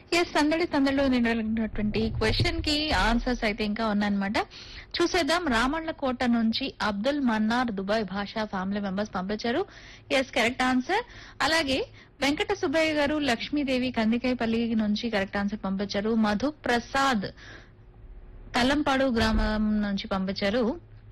yes సందడి సందడిలో నేను అడిగినటువంటి క్వశ్చన్ కి ఆన్సర్స్ అయితే ఇంకా ఉన్నాయన్నమాట చూసేద్దాం రామళ్ళ కోట నుంచి Abdul Mannar Dubai Basha family members పంపించారు ఎస్ కరెక్ట్ ఆన్సర్ అలాగే వెంకట సుబ్బయ్య గారు లక్ష్మీదేవి కందికాయపల్లి నుంచి కరెక్ట్ ఆన్సర్ పంపించారు మధు ప్రసాద్ తల్లంపాడు గ్రామం నుంచి పంపించారు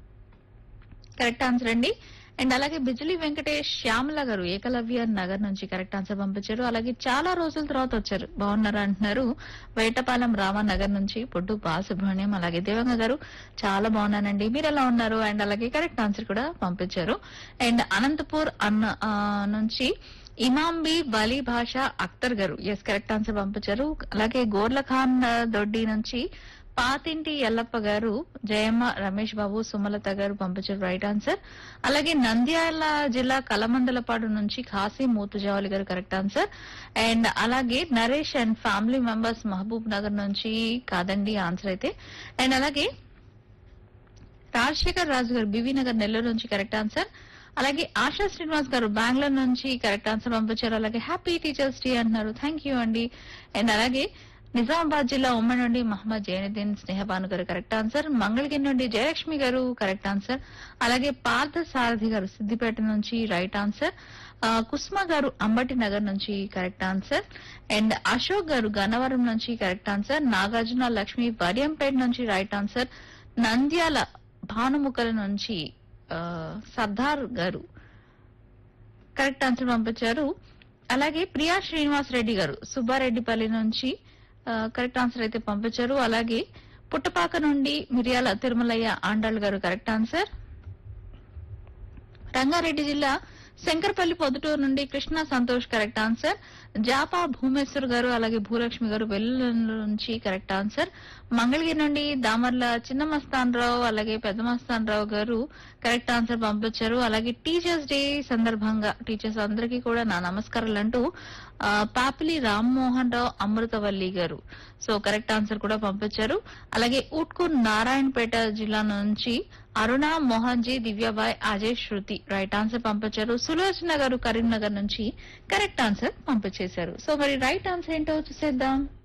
కరెక్ట్ ఆన్సర్ అండి అండ్ అలాగే బిజిలీ వెంకటేష్ శ్యామల గారు ఏకలవ్య నగర్ నుంచి కరెక్ట్ ఆన్సర్ పంపించారు అలాగే చాలా రోజుల తర్వాత వచ్చారు బాగున్నారా అంటున్నారు వేటపాలెం రామానగర్ నుంచి పొడ్డు బాలసుబ్రహ్మణ్యం అలాగే దేవంగ గారు చాలా బాగున్నానండి మీరు ఎలా ఉన్నారు అండ్ అలాగే కరెక్ట్ ఆన్సర్ కూడా పంపించారు అండ్ అనంతపూర్ అన్న ఆ, నుంచి ఇమాంబి బలి భాష అఖ్తర్ గారు ఎస్ కరెక్ట్ ఆన్సర్ పంపించారు అలాగే గోర్ల ఖాన్ ఆ, దొడ్డి నుంచి పాతింటి ఎల్లప్ప గారు జయమ్మ రమేష్ బాబు సుమలత గారు పంపించారు రైట్ ఆన్సర్ అలాగే నంద్యాల జిల్లా కలమందలపాడు నుంచి ఖాసీ మూతుజావలి గారు కరెక్ట్ ఆన్సర్ అండ్ అలాగే Naresh and family members Mahabub Nagar నుంచి కాదండి ఆన్సర్ అయితే అండ్ అలాగే రాజశేఖర్ రాజు గారు బివి నగర్ నెల్లూరు నుంచి కరెక్ట్ ఆన్సర్ అలాగే ఆశా శ్రీనివాస్ గారు బెంగళూరు నుంచి కరెక్ట్ ఆన్సర్ పంపించారు అలాగే హ్యాపీ టీచర్స్ డే అంటున్నారు థ్యాంక్ యూ అండి అండ్ అలాగే నిజామాబాద్ జిల్లా ఉమ్మడి నుండి మహమ్మద్ జైనుద్దీన్ స్నేహబాను గారు కరెక్ట్ ఆన్సర్ మంగళగిరి నుండి జయలక్ష్మి గారు కరెక్ట్ ఆన్సర్ అలాగే పార్థ సారథి గారు సిద్దిపేట నుంచి రైట్ ఆన్సర్ ఆ, కుస్మా గారు అంబటి నగర్ నుంచి కరెక్ట్ ఆన్సర్ అండ్ అశోక్ గారు గన్నవరం నుంచి కరెక్ట్ ఆన్సర్ నాగార్జున లక్ష్మి వడియంపేట నుంచి రైట్ ఆన్సర్ నంద్యాల భానుముఖల నుంచి ఆ, సర్దార్ గారు కరెక్ట్ ఆన్సర్ పంపించారు అలాగే ప్రియా శ్రీనివాస్ రెడ్డి గారు సుబ్బారెడ్డిపల్లి నుంచి ఆ, కరెక్ట్ ఆన్సర్ అయితే పంపించారు అలాగే పుట్టపాక నుండి మిరియాల తిరుమలయ్య ఆండాళ్ గారు కరెక్ట్ ఆన్సర్ రంగారెడ్డి జిల్లా శంకర్పల్లి పొద్దుటూరు నుండి కృష్ణ సంతోష్ కరెక్ట్ ఆన్సర్ జాపా భూమేశ్వర్ గారు అలాగే భూలక్ష్మి గారు వెల్లుల్లి నుంచి కరెక్ట్ ఆన్సర్ మంగళగిరి నుండి దామర్ల చిన్న మస్తాన్ రావు అలాగే పెద్ద మస్తాన్ రావు గారు కరెక్ట్ ఆన్సర్ పంపించారు అలాగే టీచర్స్ డే సందర్భంగా టీచర్స్ అందరికీ కూడా నా నమస్కారాలు అంటూ ఆ, పాపిలి రామ్మోహన్ రావు అమృతవల్లి గారు సో కరెక్ట్ ఆన్సర్ కూడా పంపించారు అలాగే ఉట్కూర్ నారాయణపేట జిల్లా నుంచి అరుణ మోహన్ జీ దివ్యాబాయ్ అజయ్ శృతి రైట్ ఆన్సర్ పంపించారు సులోచన గారు కరీంనగర్ నుంచి కరెక్ట్ ఆన్సర్ పంపించేశారు సో మరి రైట్ ఆన్సర్ ఏంటో చూసేద్దాం